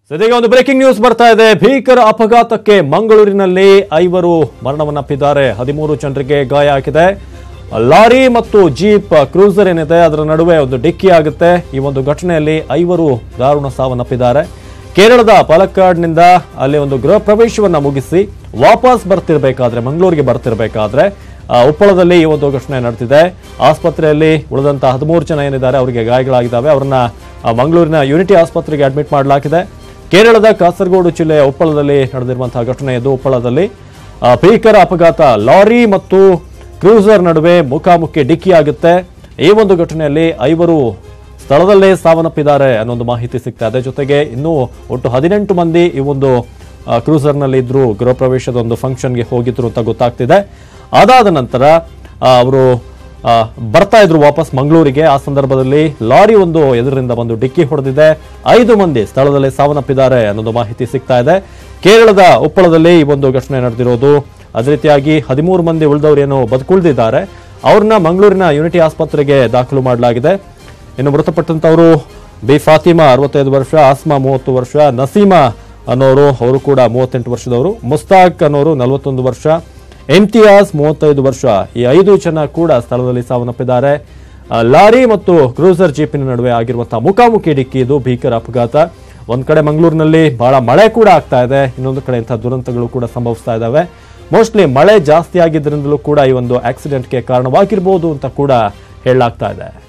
ಸದ್ಯಕ್ಕೆ ಒಂದು breaking news ಬರ್ತಾ ಇದೆ ಭೀಕರ ಅಪಘಾತಕ್ಕೆ ಮಂಗಳೂರಿನಲ್ಲಿ ಐವರು ಮರಣವನ್ನಪ್ಪಿದ್ದಾರೆ ಹದಿಮೂರು ಜನರಿಗೆ ಗಾಯ ಆಗಿದೆ ಲಾರಿ ಮತ್ತು ಜೀಪ್ ಕ್ರೂಸರ್ ಏನಿದೆ ಅದರ ನಡುವೆ ಒಂದು ಡಿಕ್ಕಿ ಆಗುತ್ತೆ ಈ ಒಂದು ಘಟನೆಯಲ್ಲಿ ಐವರು ದಾರುಣ ಸಾವನ್ನಪ್ಪಿದ್ದಾರೆ ಕೇರಳದ ಪಾಲಕ್ಕಾಡ್ನಿಂದ ಅಲ್ಲಿ ಒಂದು ಗೃಹ ಪ್ರವೇಶವನ್ನ ಮುಗಿಸಿ ವಾಪಸ್ ಬರ್ತಿರ್ಬೇಕಾದ್ರೆ ಮಂಗಳೂರಿಗೆ ಬರ್ತಿರ್ಬೇಕಾದ್ರೆ ಆ, ಉಪ್ಪಳದಲ್ಲಿ ಈ ಒಂದು ಘಟನೆ ನಡೆದಿದೆ ಆಸ್ಪತ್ರೆಯಲ್ಲಿ ಉಳಿದಂತ ಹದಿಮೂರು ಜನ ಏನಿದ್ದಾರೆ ಅವರಿಗೆ ಗಾಯಗಳಾಗಿದ್ದಾವೆ ಅವರನ್ನ ಆ, ಮಂಗಳೂರಿನ ಯೂನಿಟಿ ಆಸ್ಪತ್ರೆಗೆ ಅಡ್ಮಿಟ್ ಮಾಡಲಾಗಿದೆ ಕೇರಳದ ಕಾಸರಗೋಡು ಜಿಲ್ಲೆಯ ಉಪ್ಪಳದಲ್ಲಿ ನಡೆದಿರುವಂತಹ ಘಟನೆ ಇದು ಉಪ್ಪಳದಲ್ಲಿ ಆ, ಭೀಕರ ಅಪಘಾತ ಲಾರಿ ಮತ್ತು ಕ್ರೂಸರ್ ನಡುವೆ ಮುಖಾಮುಖಿ ಡಿಕ್ಕಿ ಆಗುತ್ತೆ ಈ ಒಂದು ಘಟನೆಯಲ್ಲಿ ಐವರು ಸ್ಥಳದಲ್ಲೇ ಸಾವನ್ನಪ್ಪಿದ್ದಾರೆ ಅನ್ನೋ ಒಂದು ಮಾಹಿತಿ ಸಿಗ್ತಾ ಇದೆ ಜೊತೆಗೆ ಇನ್ನೂ ಒಟ್ಟು ಹದಿನೆಂಟು ಮಂದಿ ಈ ಒಂದು ಆ, ಕ್ರೂಸರ್ನಲ್ಲಿ ಇದ್ರು ಗೃಹ ಪ್ರವೇಶದ ಒಂದು ಫಂಕ್ಷನ್ಗೆ ಹೋಗಿದ್ರು ಅಂತ ಗೊತ್ತಾಗ್ತಿದೆ ಅದಾದ ನಂತರ ಅವರು ಬರ್ತಾ ಇದ್ರು ವಾಪಸ್ ಮಂಗಳೂರಿಗೆ ಆ ಸಂದರ್ಭದಲ್ಲಿ ಲಾರಿ ಒಂದು ಎದುರಿಂದ ಬಂದು ಡಿಕ್ಕಿ ಹೊಡೆದಿದೆ ಐದು ಮಂದಿ ಸ್ಥಳದಲ್ಲೇ ಸಾವನ್ನಪ್ಪಿದ್ದಾರೆ ಅನ್ನೋದು ಮಾಹಿತಿ ಸಿಗ್ತಾ ಇದೆ ಕೇರಳದ ಉಪ್ಪಳದಲ್ಲಿ ಈ ಒಂದು ಘಟನೆ ನಡೆದಿರೋದು ಅದೇ ರೀತಿಯಾಗಿ ಹದಿಮೂರು ಮಂದಿ ಉಳಿದವರು ಏನು ಬದುಕುಳಿದಿದ್ದಾರೆ ಅವ್ರನ್ನ ಮಂಗಳೂರಿನ ಯೂನಿಟಿ ಆಸ್ಪತ್ರೆಗೆ ದಾಖಲು ಮಾಡಲಾಗಿದೆ ಇನ್ನು ಮೃತಪಟ್ಟಂತವರು ಬಿ ಫಾತಿಮಾ ಅರವತ್ತೈದು ವರ್ಷ ಆಸ್ಮಾ ಮೂವತ್ತು ವರ್ಷ ನಸೀಮಾ ಅನ್ನೋರು ಅವರು ಕೂಡ ಮೂವತ್ತೆಂಟು ವರ್ಷದವರು ಮುಸ್ತಾಕ್ ಅನ್ನೋರು ನಲವತ್ತೊಂದು ವರ್ಷ ಇಮ್ತಿಯಾಸ್ ಮೂವತ್ತೈದು ವರ್ಷ ಈ ಐದು ಜನ ಕೂಡ ಸ್ಥಳದಲ್ಲಿ ಸಾವನ್ನಪ್ಪಿದ್ದಾರೆ ಆ, ಲಾರಿ ಮತ್ತು ಕ್ರೂಸರ್ ಜೀಪಿನ ನಡುವೆ ಆಗಿರುವಂತಹ ಮುಖಾಮುಖಿ ಡಿಕ್ಕಿ ಇದು ಭೀಕರ ಅಪಘಾತ ಒಂದ್ ಕಡೆ ಮಂಗಳೂರಿನಲ್ಲಿ ಬಹಳ ಮಳೆ ಕೂಡ ಆಗ್ತಾ ಇದೆ ಇನ್ನೊಂದು ಕಡೆ ಇಂತಹ ದುರಂತಗಳು ಕೂಡ ಸಂಭವಿಸ್ತಾ ಇದ್ದಾವೆ ಮೋಸ್ಟ್ಲಿ ಮಳೆ ಜಾಸ್ತಿ ಆಗಿದ್ರಿಂದಲೂ ಕೂಡ ಈ ಒಂದು ಆಕ್ಸಿಡೆಂಟ್ಗೆ ಕಾರಣವಾಗಿರ್ಬೋದು ಅಂತ ಕೂಡ ಹೇಳಲಾಗ್ತಾ ಇದೆ